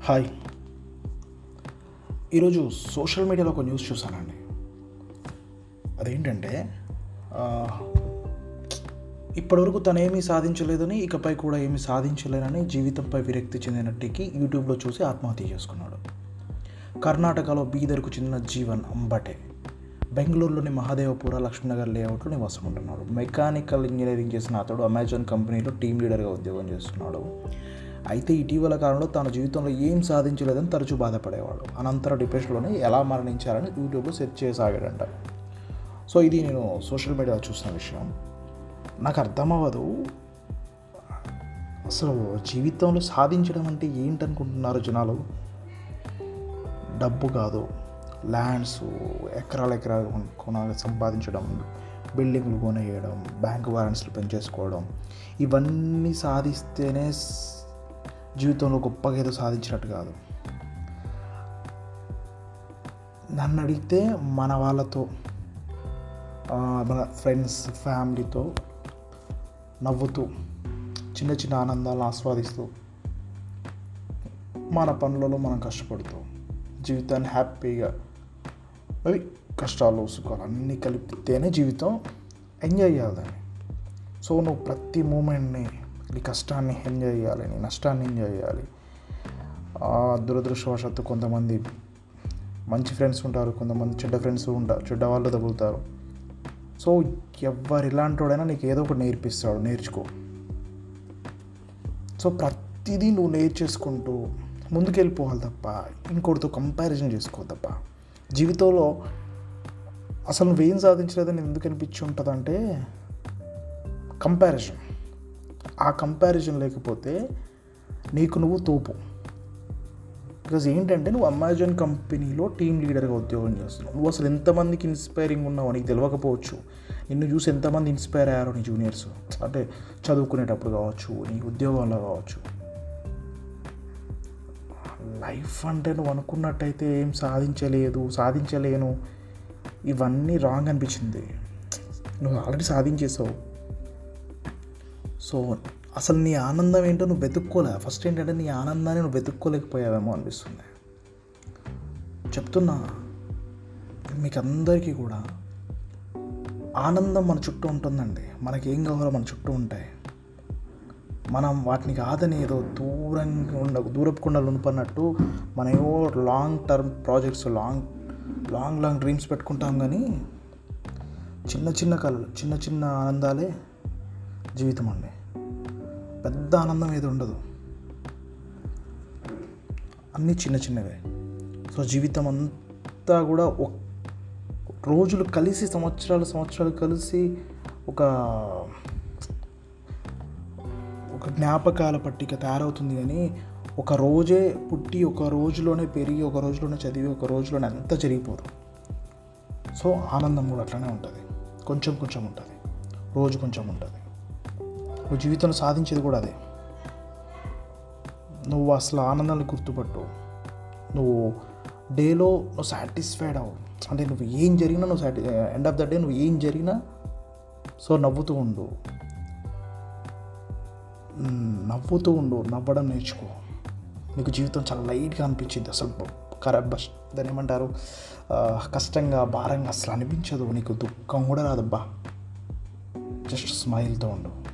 hi ఈరోజు social మీడియాలో ఒక న్యూస్ చూసానండి అదేంటంటే ఆ, ఇప్పటివరకు తను ఏమీ సాధించలేదని ఇకపై కూడా ఏమీ సాధించలేనని జీవితంపై విరక్తి చెందిన టికి యూట్యూబ్లో చూసి ఆత్మహత్య చేసుకున్నాడు కర్ణాటకలో బీదర్కు చెందిన జీవన్ అంబటే బెంగళూరులోని మహాదేవపుర లక్ష్మీనగర్ లేఅవుట్లో నివాసం ఉంటున్నాడు మెకానికల్ ఇంజనీరింగ్ చేసిన అతడు అమెజాన్ కంపెనీలో టీం లీడర్గా ఉద్యోగం చేస్తున్నాడు అయితే ఇటీవల కాలంలో తన జీవితంలో ఏం సాధించలేదని తరచూ బాధపడేవాడు అనంతరం డిప్రెషన్లోనే ఎలా మరణించారని యూట్యూబ్లో సెర్చ్ చేయసాగాడంట సో ఇది నేను సోషల్ మీడియాలో చూసిన విషయం నాకు అర్థం అవ్వదు అసలు జీవితంలో సాధించడం అంటే ఏంటనుకుంటున్నారు జనాలు డబ్బు కాదు ల్యాండ్స్ ఎకరాల ఎకరాలు కొన సంపాదించడం బిల్డింగ్లు కొనేయడం బ్యాంక్ బ్యాలెన్స్లు పెంచేసుకోవడం ఇవన్నీ సాధిస్తేనే స్- జీవితంలో గొప్పగా ఏదో సాధించినట్టు కాదు నన్ను అడిగితే మన వాళ్ళతో ఆ, మన ఫ్రెండ్స్ ఫ్యామిలీతో నవ్వుతూ చిన్న చిన్న ఆనందాలను ఆస్వాదిస్తూ మన పనులలో మనం కష్టపడుతూ జీవితాన్ని హ్యాపీగా అవి కష్టాలు సుఖాలు అన్నీ కలిపితేనే జీవితం ఎంజాయ్ చేయాలి దాన్ని సో నువ్వు ప్రతి మూమెంట్ని నీ కష్టాన్ని ఎంజాయ్ చేయాలి నీ నష్టాన్ని ఎంజాయ్ చేయాలి ఆ, దురదృష్టవశాత్తు కొంతమంది మంచి ఫ్రెండ్స్ ఉంటారు కొంతమంది చెడ్డ ఫ్రెండ్స్ ఉంటారు చెడ్డ వాళ్ళు తగులుతారు సో ఎవరు ఇలాంటోడైనా నీకు ఏదో ఒకటి నేర్పిస్తాడు నేర్చుకో సో ప్రతిదీ నువ్వు నేర్చేసుకుంటూ ముందుకెళ్ళిపోవాలి తప్ప ఇంకోటితో కంపారిజన్ చేసుకో తప్ప జీవితంలో అసలు నువ్వేం సాధించలేదని ఎందుకు అనిపించి ఉంటుందంటే కంపారిజన్ ఆ కంపారిజన్ లేకపోతే నీకు నువ్వు తోపు బికాజ్ ఏంటంటే నువ్వు అమెజాన్ కంపెనీలో టీమ్ లీడర్గా ఉద్యోగం చేస్తున్నావు నువ్వు అసలు ఎంతమందికి ఇన్స్పైరింగ్ ఉన్నావో నీకు తెలియకపోవచ్చు నిన్ను చూసి ఎంతమంది ఇన్స్పైర్ అయ్యారో నీ జూనియర్స్ అంటే చదువుకునేటప్పుడు కావచ్చు నీ ఉద్యోగంలో కావచ్చు లైఫ్ అంటే నువ్వు అనుకున్నట్టయితే ఏం సాధించలేదు సాధించలేను ఇవన్నీ రాంగ్ అనిపించింది నువ్వు ఆల్రెడీ సాధించేసావు సో అసలు నీ ఆనందం ఏంటో నువ్వు వెతుక్కోలే ఫస్ట్ ఏంటంటే నీ ఆనందాన్ని నువ్వు వెతుక్కోలేకపోయావేమో అనిపిస్తుంది చెప్తున్నా మీకు అందరికీ కూడా ఆనందం మన చుట్టూ ఉంటుందండి మనకి ఏం కావాలో మన చుట్టూ ఉంటాయి మనం వాటిని కాదని ఏదో దూరంగా ఉండ దూరపు కొండలు ఉనుపన్నట్టు మనం ఏవో long term projects long long long dreams పెట్టుకుంటాం కానీ చిన్న చిన్న కళ్ళు చిన్న చిన్న ఆనందాలే జీవితం అండి పెద్ద ఆనందం ఏది ఉండదు అన్నీ చిన్న చిన్నవే సో జీవితం అంతా కూడా ఒక రోజులు కలిసి సంవత్సరాలు సంవత్సరాలు కలిసి ఒక ఒక జ్ఞాపకాల పట్టిక తయారవుతుంది కానీ ఒక రోజే పుట్టి ఒక రోజులోనే పెరిగి ఒక రోజులోనే చదివి ఒక రోజులోనే అంతా జరిగిపోదు సో ఆనందం కూడా అట్లనే ఉంటుంది కొంచెం కొంచెం ఉంటుంది రోజు కొంచెం ఉంటుంది నువ్వు జీవితంలో సాధించేది కూడా అదే నువ్వు అసలు ఆనందాన్ని గుర్తుపట్టు నువ్వు డేలో నువ్వు సాటిస్ఫైడ్ అవ్వు అంటే నువ్వు ఏం జరిగినా నువ్వు సాటి ఎండ్ ఆఫ్ ద డే నువ్వు ఏం జరిగినా సో నవ్వుతూ ఉండు మ్, నవ్వుతూ ఉండు నవ్వడం నేర్చుకో నీకు జీవితం చాలా లైట్గా అనిపించింది అసలు కరెక్ట్ బస్ దాన్ని ఏమంటారు ఆ, కష్టంగా భారంగా అసలు అనిపించదు నీకు దుఃఖం కూడా రాదబ్బా జస్ట్ స్మైల్తో ఉండు